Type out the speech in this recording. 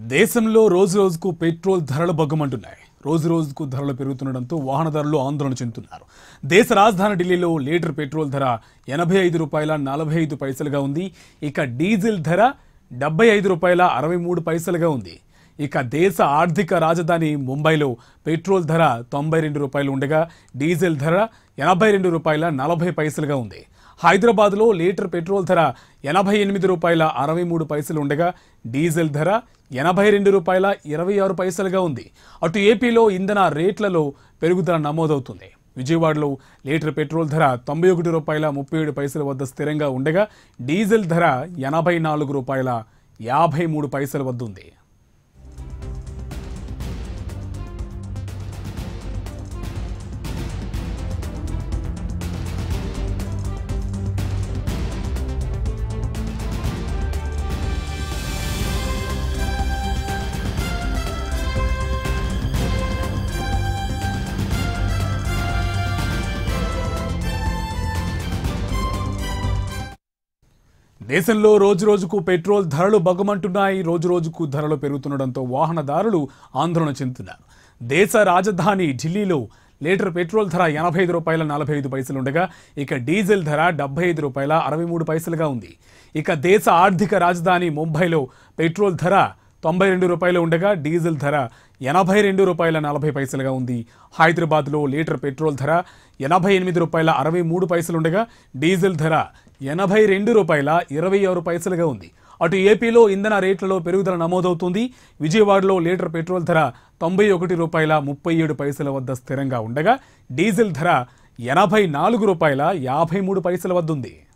దేశంలో రోజు రోజుకు పెట్రోల్ ధరలు బగ్గమంటున్నాయి రోజు రోజుకు ధరలు పెరుగుతుండడంతో వాహనదారులు ఆందోళన చెందుతున్నారు దేశ రాజధాని ఢిల్లీలో లీటర్ పెట్రోల్ ధర ఎనభై ఐదు రూపాయల నలభై ఐదు పైసలుగా ఉంది ఇక డీజిల్ ధర డెబ్బై ఐదు రూపాయల అరవై మూడు పైసలుగా ఉంది ఇక దేశ ఆర్థిక రాజధాని ముంబైలో పెట్రోల్ ధర తొంభై రెండు రూపాయలు ఉండగా డీజిల్ ధర ఎనభై రెండు రూపాయల నలభై పైసలుగా ఉంది హైదరాబాద్లో లీటర్ పెట్రోల్ ధర ఎనభై ఎనిమిది రూపాయల అరవై మూడు పైసలు ఉండగా డీజిల్ ధర ఎనభై రెండు రూపాయల ఇరవై ఆరు పైసలుగా ఉంది అటు ఏపీలో ఇంధన రేట్లలో పెరుగుదల నమోదవుతుంది విజయవాడలో లీటర్ పెట్రోల్ ధర తొంభై ఒకటి రూపాయల ముప్పై ఏడు పైసల వద్ద స్థిరంగా ఉండగా డీజిల్ ధర ఎనభై నాలుగు రూపాయల యాభై మూడు పైసల వద్ద ఉంది దేశంలో రోజు రోజుకు పెట్రోల్ ధరలు బగ్గమంటున్నాయి రోజు రోజుకు ధరలు పెరుగుతుండడంతో వాహనదారులు ఆందోళన చెందుతున్నారు దేశ రాజధాని ఢిల్లీలో లీటర్ పెట్రోల్ ధర ఎనభై ఐదు రూపాయల నలభై ఐదు పైసలు ఉండగా ఇక డీజిల్ ధర డెబ్బై ఐదు రూపాయల అరవై మూడు పైసలుగా ఉంది ఇక దేశ ఆర్థిక రాజధాని ముంబైలో పెట్రోల్ ధర తొంభై రెండు రూపాయలు ఉండగా డీజిల్ ధర ఎనభై రెండు రూపాయల నలభై పైసలుగా ఉంది హైదరాబాద్లో లీటర్ పెట్రోల్ ధర ఎనభై ఎనిమిది రూపాయల అరవై మూడు పైసలు ఉండగా డీజిల్ ధర ఎనభై రెండు రూపాయల ఇరవై ఆరు పైసలుగా ఉంది అటు ఏపీలో ఇంధన రేట్లలో పెరుగుదల నమోదవుతుంది విజయవాడలో లీటర్ పెట్రోల్ ధర తొంభై ఒకటి రూపాయల ముప్పై ఏడు పైసల వద్ద స్థిరంగా ఉండగా డీజిల్ ధర ఎనభై నాలుగు రూపాయల యాభై మూడు పైసల వద్ద ఉంది